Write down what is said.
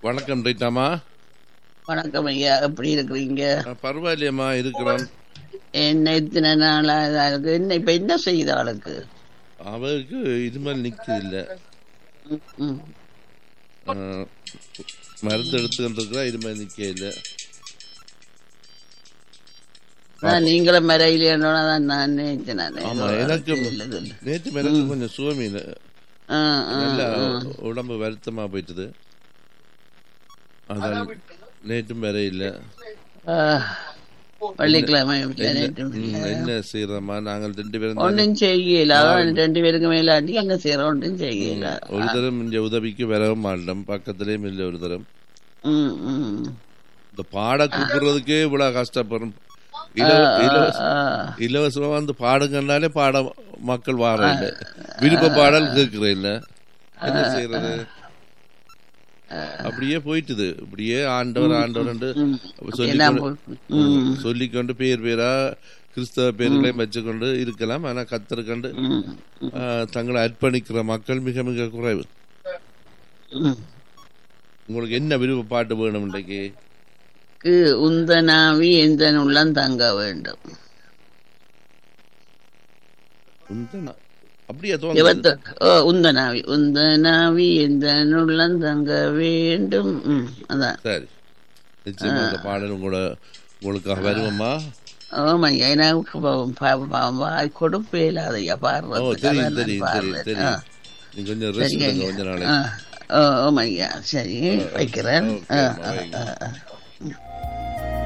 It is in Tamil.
வணக்கம் ரைட்டாமா வணக்கம் ஐயா எப்படி இருக்கிறீங்க பரவாயில்லையம்மா இருக்கிறோம் என்ன இத்தனை நாளா இதா இருக்கு என்ன இப்ப என்ன செய்யுது ஆளுக்கு அவருக்கு இது மாதிரி நிற்குது இல்லை ம், மருந்து எடுத்துக்கிட்டு இருக்கிறா இது மாதிரி நிற்க இல்லை அதான் நீங்களும் மறையிலேன்னா தான் நான் நினைச்சேன் நானு. ஆமா எனக்கு இல்ல, இல்ல, இல்ல. நேற்று மேலே கொஞ்சம் சுவமீன் ஆ, ஆ, நல்ல ஆ. உடம்பு வருத்தமா போயிட்டுது அதான் நேற்றும் வேற இல்லை ஆ, வெள்ளிக்கிழமை ம், என்ன செய்யறோமா நாங்கள் ரெண்டு பேரும் தானே- ஒன்றும் செய்யல அதான் ரெண்டு பேருக்கு மேலாட்டி அங்க செய்யற ஒன்றும் செய்யல ஒரு தரம் இங்க உதவிக்கு வரவும் மாட்டோம் பக்கத்துலயும் இல்லை ஒரு தரம் ம், ம். இந்த பாட கூப்பிடுறதுக்கே இவ்வளவு கஷ்டப்படும் இலவ- இலவச ஆ, இலவசமா வந்து பாடுங்கன்னாலே பாட மக்கள் வார இல்லை விருப்ப பாடல் கேட்கிற இல்ல என்ன செய்யறது அப்படியே போயிட்டுது இப்படியே ஆண்டவர் ஆண்டவர் ம். எல்லாம் சொல்லிக்கொண்டு போ- ம், சொல்லிக்கொண்டு பேர் பேரா கிறிஸ்தவ பேர்களையும் வச்சுக்கொண்டு இருக்கலாம் ஆனா கத்தருக்கண்டு ம், ஆ, தங்களை அர்ப்பணிக்கிற மக்கள் மிக மிக குறைவு ம். உங்களுக்கு என்ன விருப்ப பாட்டு வேணும் இன்றைக்கு க்கு உந்தனாவி எந்த உள்ளம் தங்க வேண்டும் உந்தனா- அப்படியா தோணுது இருபத்த ஓ உந்தனாவி உந்தனாவி எந்த உள்ளம் தங்க வேண்டும் ம், அதான் சரி நிச்சயமா அந்த பாடல் உங்களோட உங்களுக்காக வருவோமா ஆமாய்யா எனக்கு பாவம், பாவம், பாவம், வாய் கொடுப்பே இல்லாதையா ஓ பாடுறதுக்கு தெரியும் அதான் தெரியும் நான் தெரியும் பாடுறேன். தெரியும் நீ கொஞ்சம் ரெஸ்ட் சரிங்க எடுங்க ஐயா. கொஞ்ச ஆ, நாளைக்கு ஓ, ஆமாய்யா சரி வைக்கிறேன் ஓகே, ஆ, அம்மா, ஆ, வைங்க. ஆ, ஆ.